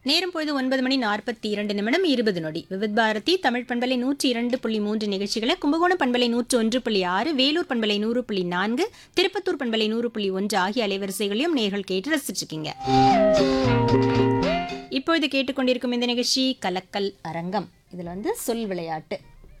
நேரம் பொழுது ஒன்பது மணி நாற்பத்தி இரண்டு நிமிடம் இருபது நொடி விவித் பாரதி தமிழ் பண்பலை நூற்றி இரண்டு புள்ளி மூன்று நிகழ்ச்சிகளை கும்பகோணம் பண்பலை நூற்று ஒன்று புள்ளி ஆறு வேலூர் பண்பலை நூறு புள்ளி நான்கு திருப்பத்தூர் பண்பலை நூறு புள்ளி ஒன்று ஆகிய அலைவரிசைகளையும் நேர்கள் கேட்டு ரசிச்சிருக்கீங்க இப்பொழுது கேட்டுக்கொண்டிருக்கும் இந்த நிகழ்ச்சி கலக்கல் அரங்கம் இதுல வந்து சொல் விளையாட்டு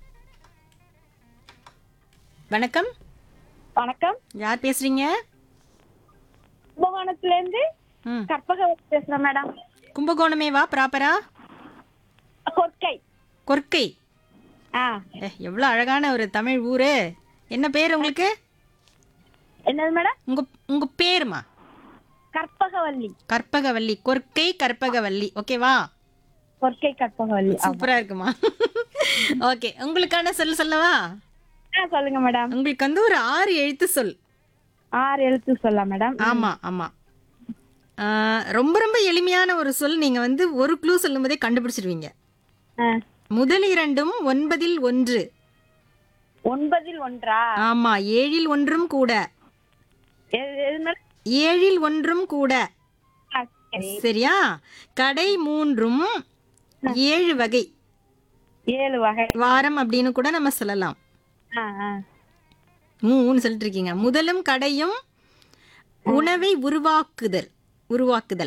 வணக்கம் வணக்கம் யார் பேசுறீங்க கும்பகோணத்துல இருந்து ம் கற்பக பேசுறேன் மேடம் கும்பகோணமே வா ப்ராப்பரா கொற்கை கொர்க்கை ஆ ஏ, எவ்வளவு அழகான ஒரு தமிழ் ஊரு என்ன பேர் உங்களுக்கு என்னது மேடம் உங்க உங்க பேருமா கற்பகவல்லி கற்பகவல்லி கொர்க்கை கற்பகவல்லி ஓகேவா கொற்கை கற்பகவல்லி ஆ. சூப்பரா இருக்குமா ஓகே உங்களுக்கான சொல் சொல்லவா ஆ சொல்லுங்க மேடம் உங்களுக்கு வந்து ஒரு ஆறு எழுத்து சொல் ஆறு எழுத்து சொல்லலாம் மேடம் ஆமா ஆமா ஆ, ரொம்ப ரொம்ப எளிமையான ஒரு சொல் நீங்க வந்து ஒரு க்ளூ சொல்லும் போதே கண்டுபிடிச்சிருவீங்க ஆ. முதல் இரண்டும் ஒன்பதில் ஒன்று ஒன்பதில் ஒன்றா ஆமா ஏழில் ஒன்றும் கூட எது எது மேடம் ஏழில் ஒன்றும் கூட ஆ, சரி சரியா கடை மூன்றும் ஏழு வகை ஏழு வகை வாரம் அப்படின்னு கூட நம்ம சொல்லலாம் ஆ ஆ மூணு சொல்லிட்டு இருக்கீங்க முதலும் கடையும் உணவை உருவாக்குதல் உருவாக்குதல்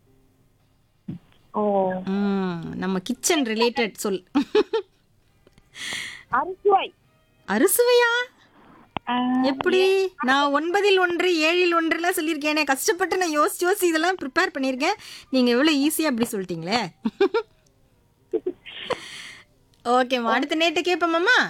ஓ ம், நம்ம கிச்சன் ரிலேட்டட் சொல் அரிசுவை அறுசுவையா ஆ, எப்படி நான் ஒன்பதில் ஒன்று ஏழில் ஒன்றுலாம் சொல்லியிருக்கேனே கஷ்டப்பட்டு நான் யோசிச்சு யோசிச்சு இதெல்லாம் ப்ரிப்பேர் பண்ணியிருக்கேன் நீங்கள் எவ்வளோ ஈஸியாக அப்படி சொல்லிட்டீங்களே ஓகேம்மா அடுத்த நேற்று கேட்போமாம்மா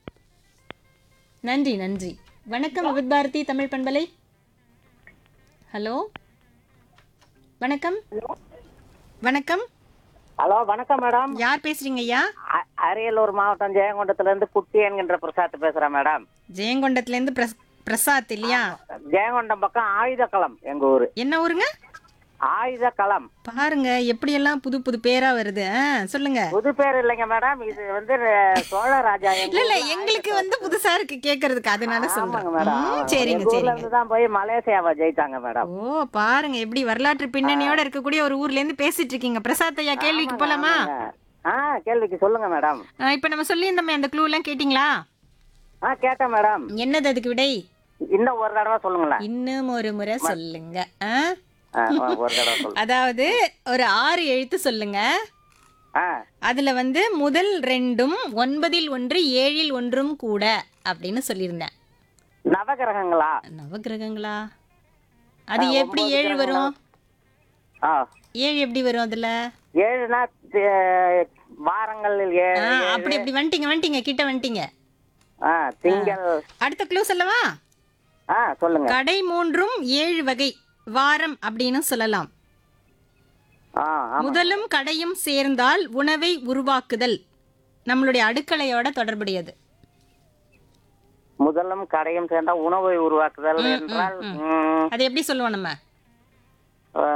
நன்றி நன்றி வணக்கம் வித் பாரதி தமிழ் பண்பலை ஹலோ வணக்கம் வணக்கம் ஹலோ வணக்கம் மேடம் யார் பேசுறீங்க ஐயா அ- அரியலூர் மாவட்டம் ஜெயங்கொண்டத்துல இருந்து குட்டி என்கின்ற பிரசாத் பேசுறேன் மேடம் ஜெயங்கொண்டத்துலேருந்து பிரஸ் பிரசாத் இல்லையா ஜெயங்கொண்டம் பக்கம் ஆயுதக்களம் எங்க ஊரு என்ன ஊருங்க ஆயுதக்களம் பாருங்க எப்படியெல்லாம் புது புது பேரா வருது ஆ, சொல்லுங்க புது பேர் இல்லைங்க மேடம் இது வந்து அஹ், சோழ ராஜா எங்க இல்ல இல்ல ஊர்ல எங்களுக்கு வந்து புதுசா இருக்கு கேக்குறதுக்கு அதனால ஆமாங்க சொல்றேன் மேடம் ம், சரிங்க எங்க ஊர்ல சரிங்க இருந்து தான் போய் மலேசியாவை ஜெயிச்சாங்க மேடம் ஓ பாருங்க எப்படி வரலாற்று பின்னணியோட இருக்கக்கூடிய ஒரு ஊர்ல இருந்து பேசிட்டு இருக்கீங்க பிரசாத் ஐயா கேள்விக்கு போலாமா ஆமாங்க. ஆ கேள்விக்கு சொல்லுங்க மேடம் ஆ, இப்ப நம்ம சொல்லியிருந்தோமே அந்த க்ளூ எல்லாம் கேட்டீங்களா ஆ கேட்டேன் மேடம் என்னது அதுக்கு விடை இன்னும் ஒரு தடவை சொல்லுங்களேன் இன்னும் ஒரு முறை சொல்லுங்க ஆ? ஆ, ஒரு தடவை சொல்லுங்க அதாவது ஒரு ஆறு எழுத்து சொல்லுங்க ஆ அதுல வந்து முதல் ரெண்டும் ஒன்பதில் ஒன்று ஏழில் ஒன்றும் கூட அப்படின்னு சொல்லியிருந்தேன் நவகிரகங்களா நவகிரகங்களா அது ஆ, எப்படி ஒன்பது ஏழு வரும் ஆ ஏழு எப்படி வரும் அதுல ஏழுனா அஹ், வாரங்களில் ஆ, ஏழு அப்படி அப்படி வந்துட்டீங்க வந்துட்டீங்க கிட்ட வந்துட்டீங்க ஆ திங்கள் அடுத்த க்ளூ சொல்லவா ஆ சொல்லுங்க கடை மூன்றும் ஏழு வகை வாரம் அப்படின்னு சொல்லலாம் ஆ ஆமா முதலும் கடையும் சேர்ந்தால் உணவை உருவாக்குதல் நம்மளுடைய அடுக்கலையோட தொடர்புடையது முதலும் கடையும் சேர்ந்தா உணவை உருவாக்குதல் என்றால் ம், அது எப்படி சொல்லுவோம் நம்ம ஆ,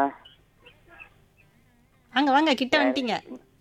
வாங்க வாங்க கிட்ட வந்துட்டீங்க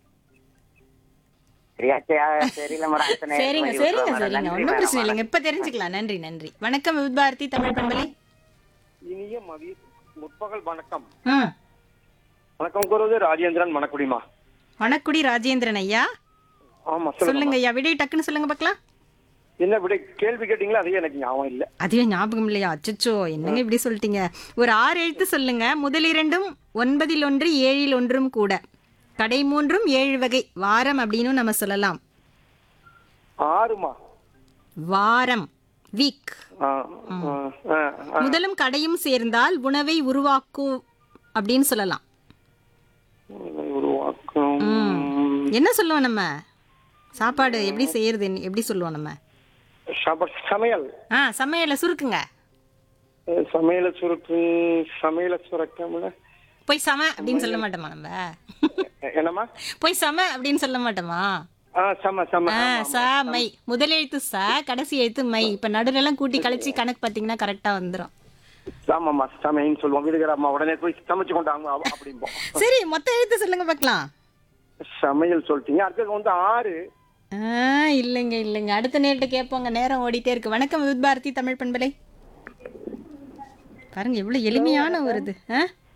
சரியாச்சா? தெரியல மேடம் அடுத்த நேரம் சரிங்க வழி சரிங்க விட்டுறேன் மேடம். சரிங்க நன்றி ஒன்றும் மேடம். பிரச்சனை இல்லைங்க இப்ப தெரிஞ்சுக்கலாம் நன்றி நன்றி வணக்கம் வித் பாரதி தமிழ் பண்பலை இனிய மதிய முற்பகல் வணக்கம் ம் வணக்கம் கூறுவது ராஜேந்திரன் மணக்குடிமா வணக்குடி ராஜேந்திரன் ஐயா ஆமா சொல்லுங்க சொல்லுங்க ஐயா விடை டக்குன்னு சொல்லுங்க பார்க்கலாம் என்ன விட கேள்வி கேட்டீங்களா அதே எனக்கு ஞாபகம் இல்ல அதுவே ஞாபகம் இல்லையா அச்சச்சோ என்னங்க இப்படி சொல்லிட்டீங்க ஒரு ஆறு எழுத்து சொல்லுங்க முதல் இரண்டும் ஒன்பதில் ஒன்று ஏழில் ஒன்றும் கூட கடை மூன்றும் ஏழு வகை வாரம் அப்படின்னு நம்ம சொல்லலாம் ஆறுமா வாரம் வீக் ஆ, ஆ, ஆ, ஆ. முதலும் கடையும் சேர்ந்தால் உணவை உருவாக்கும் அப்படின்னு சொல்லலாம் உருவாக்கும் என்ன சொல்லுவோம் நம்ம சாப்பாடு எப்படி செய்யறது எப்படி சொல்லுவோம் நம்ம சப- சமையல் ஆ சமையலை சுருக்குங்க அஹ், சமையல சுருக்கு சமையல சுரக்கம்ல போய் சம அப்படின்னு சொல்ல மாட்டோமா நம்ம என்னம்மா போய் சம அப்படின்னு சொல்ல மாட்டோமா ஆ சம சம ஆ, ச மை முதல் எழுத்து ச கடைசி எழுத்து மை இப்ப நடுவுல எல்லாம் கூட்டி கழிச்சு கணக்கு பாத்தீங்கன்னா கரெக்டா வந்துரும் ஆமாம்மா சமையன்னு சொல்லுவோம் வீடுகிற அம்மா உடனே போய் சமைச்சு கொண்டாங்க அவ- அப்படிம்போம் சரி மொத்த எழுத்து சொல்லுங்க பார்க்கலாம் சமையல் சொல்லிட்டீங்க அடுத்தது வந்து ஆறு ஆ இல்லைங்க இல்லைங்க அடுத்த நேரத்தை கேட்போங்க நேரம் ஓடிட்டே இருக்கு வணக்கம் வித் பாரதி தமிழ் பண்பலை பாருங்க எவ்வளவு எளிமையான ஒரு இது ஆ